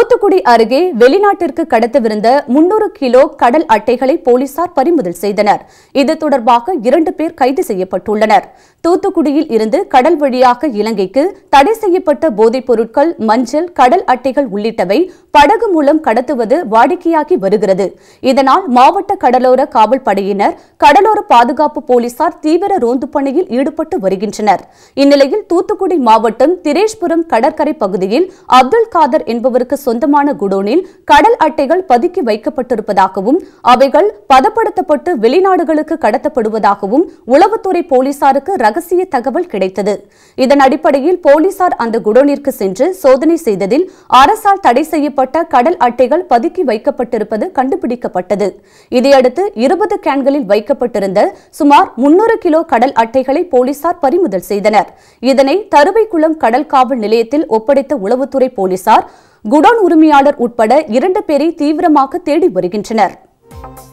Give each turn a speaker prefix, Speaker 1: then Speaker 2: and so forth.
Speaker 1: தூத்துக்குடி அருகே வெளிநாட்டிற்கு கடத்தவிருந்த முன்னூறு கிலோ கடல் அட்டைகளை போலீசார் பறிமுதல் செய்தனர் இது தொடர்பாக இரண்டு பேர் கைது செய்யப்பட்டுள்ளனர் தூத்துக்குடியில் இருந்து கடல் வழியாக இலங்கைக்கு தடை செய்யப்பட்ட போதைப் பொருட்கள் மஞ்சள் கடல் அட்டைகள் உள்ளிட்டவை படகு மூலம் கடத்துவது வாடிக்கையாகி வருகிறது இதனால் மாவட்ட கடலோர காவல் படையினர் கடலோர பாதுகாப்பு போலீசார் தீவிர ரோந்து பணியில் ஈடுபட்டு வருகின்றனர் இந்நிலையில் தூத்துக்குடி மாவட்டம் திரேஷ்புரம் கடற்கரை பகுதியில் அப்துல் காதர் என்பவருக்கு சொந்தமான குடோனில் கடல் அட்டைகள் பதுக்கி வைக்கப்பட்டிருப்பதாகவும் அவைகள் பதப்படுத்தப்பட்டு வெளிநாடுகளுக்கு கடத்தப்படுவதாகவும் உளவுத்துறை போலீசாருக்கு ரகசிய தகவல் கிடைத்தது இதன் அடிப்படையில் போலீசார் அந்த குடோனிற்கு சென்று சோதனை செய்ததில் அரசால் தடை செய்யப்பட்ட கடல் அட்டைகள் பதுக்கி வைக்கப்பட்டிருப்பது கண்டுபிடிக்கப்பட்டது இதையடுத்து இருபது கேன்களில் வைக்கப்பட்டிருந்த சுமார் முன்னூறு கிலோ கடல் அட்டைகளை போலீசார் பறிமுதல் செய்தனர் இதனை தருவைக்குளம் கடல் காவல் நிலையத்தில் ஒப்படைத்த உளவுத்துறை போலீசார் குடோன் உரிமையாளர் உட்பட இரண்டு பேரை தீவிரமாக தேடி வருகின்றனர்